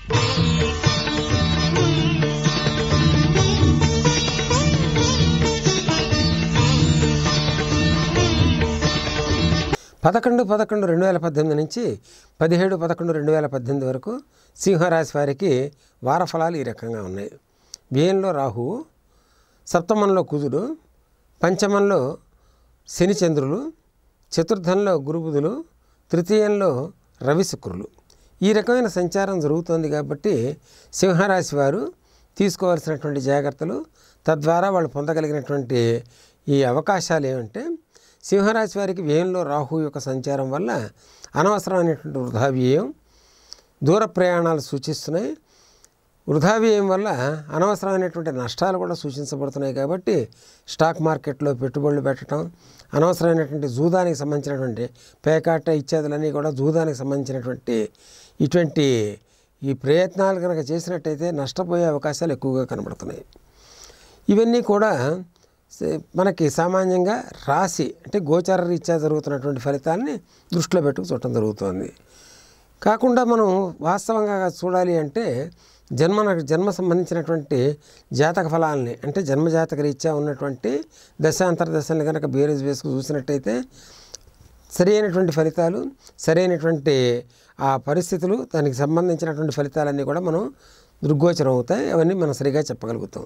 పదకొండు పదకొండు రెండు వేల పద్దెనిమిది నుంచి పదిహేడు పదకొండు రెండు వేల పద్దెనిమిది వరకు సింహరాశి వారికి వారఫలాలు ఈ రకంగా ఉన్నాయి వ్యయంలో రాహువు సప్తమంలో కుజుడు పంచమంలో శని చంద్రులు చతుర్థంలో గురుబుధులు తృతీయంలో రవి శుక్రులు ఈ రకమైన సంచారం జరుగుతోంది కాబట్టి సింహరాశి వారు తీసుకోవాల్సినటువంటి జాగ్రత్తలు తద్వారా వాళ్ళు పొందగలిగినటువంటి ఈ అవకాశాలు ఏమంటే సింహరాశి వారికి వ్యయంలో రాహు యొక్క సంచారం వల్ల అనవసరమైనటువంటి వృధా వ్యయం దూర ప్రయాణాలు సూచిస్తున్నాయి వృధా వ్యయం వల్ల అనవసరమైనటువంటి నష్టాలు కూడా సూచించబడుతున్నాయి కాబట్టి స్టాక్ మార్కెట్లో పెట్టుబడులు పెట్టడం అనవసరమైనటువంటి జూదానికి సంబంధించినటువంటి పేకాట ఇత్యాదులన్నీ కూడా జూదానికి సంబంధించినటువంటి ఇటువంటి ఈ ప్రయత్నాలు కనుక చేసినట్టయితే నష్టపోయే అవకాశాలు ఎక్కువగా కనబడుతున్నాయి ఇవన్నీ కూడా సే- మనకి సామాన్యంగా రాశి అంటే గోచార రీత్యా జరుగుతున్నటువంటి ఫలితాలని దృష్టిలో పెట్టుకు చూడటం జరుగుతుంది కాకుండా మనం వాస్తవంగా చూడాలి అంటే జన్మ జన్మ సంబంధించినటువంటి జాతక ఫలాలని అంటే జన్మజాతక రీత్యా ఉన్నటువంటి దశాంతర దశల్ని కనుక బేరేజ్ వేసుకు చూసినట్టయితే సరి అయినటువంటి ఫలితాలు సరైనటువంటి ఆ పరిస్థితులు దానికి సంబంధించినటువంటి ఫలితాలన్నీ కూడా మనం దృగ్గోచరం అవుతాయి అవన్నీ మనం సరిగా చెప్పగలుగుతాం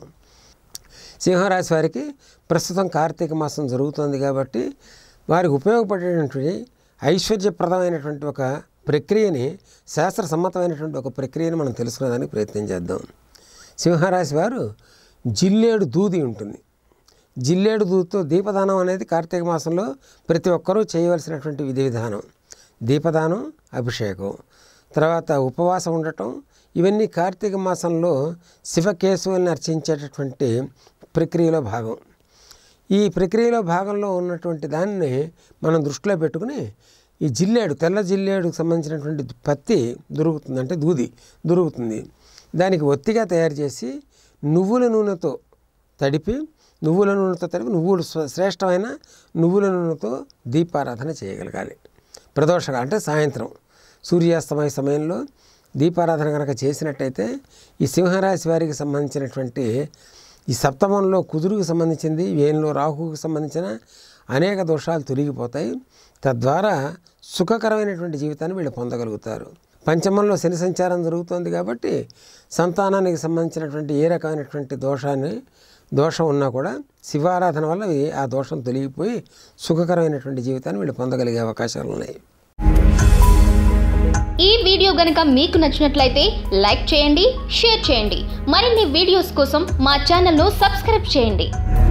సింహరాశి వారికి ప్రస్తుతం కార్తీక మాసం జరుగుతోంది కాబట్టి వారికి ఉపయోగపడేటువంటి ఐశ్వర్యప్రదమైనటువంటి ఒక ప్రక్రియని శాస్త్ర సమ్మతమైనటువంటి ఒక ప్రక్రియని మనం తెలుసుకునేదానికి ప్రయత్నం చేద్దాం సింహరాశి వారు జిల్లేడు దూది ఉంటుంది జిల్లేడు దూదితో దీపదానం అనేది కార్తీక మాసంలో ప్రతి ఒక్కరూ చేయవలసినటువంటి విధి విధానం దీపదానం అభిషేకం తర్వాత ఉపవాసం ఉండటం ఇవన్నీ కార్తీక మాసంలో శివకేశవుల్ని అర్చించేటటువంటి ప్రక్రియలో భాగం ఈ ప్రక్రియలో భాగంలో ఉన్నటువంటి దాన్ని మనం దృష్టిలో పెట్టుకుని ఈ జిల్లేడు తెల్ల జిల్లేడుకు సంబంధించినటువంటి పత్తి దొరుకుతుంది అంటే దూది దొరుకుతుంది దానికి ఒత్తిగా తయారు చేసి నువ్వుల నూనెతో తడిపి నువ్వుల నూనెతో తడిపి నువ్వులు శ్రే- శ్రేష్టమైన నువ్వుల నూనెతో దీపారాధన చేయగలగాలి ప్రదోషగా అంటే సాయంత్రం సూర్యాస్తమయ సమయంలో దీపారాధన కనుక చేసినట్టయితే ఈ సింహరాశి వారికి సంబంధించినటువంటి ఈ సప్తమంలో కుదురుకు సంబంధించింది వేయంలో రాహువుకు సంబంధించిన అనేక దోషాలు తొలగిపోతాయి తద్వారా సుఖకరమైనటువంటి జీవితాన్ని వీళ్ళు పొందగలుగుతారు పంచమంలో శని సంచారం జరుగుతోంది కాబట్టి సంతానానికి సంబంధించినటువంటి ఏ రకమైనటువంటి దోషాన్ని దోషం ఉన్నా కూడా శివారాధన వల్ల ఈ- ఆ దోషం తొలగిపోయి సుఖకరమైనటువంటి జీవితాన్ని వీళ్ళు పొందగలిగే అవకాశాలు ఉన్నాయి ఈ వీడియో గనుక మీకు నచ్చినట్లయితే లైక్ చేయండి షేర్ చేయండి మరిన్ని వీడియోస్ కోసం మా ఛానల్ను సబ్స్క్రైబ్ చేయండి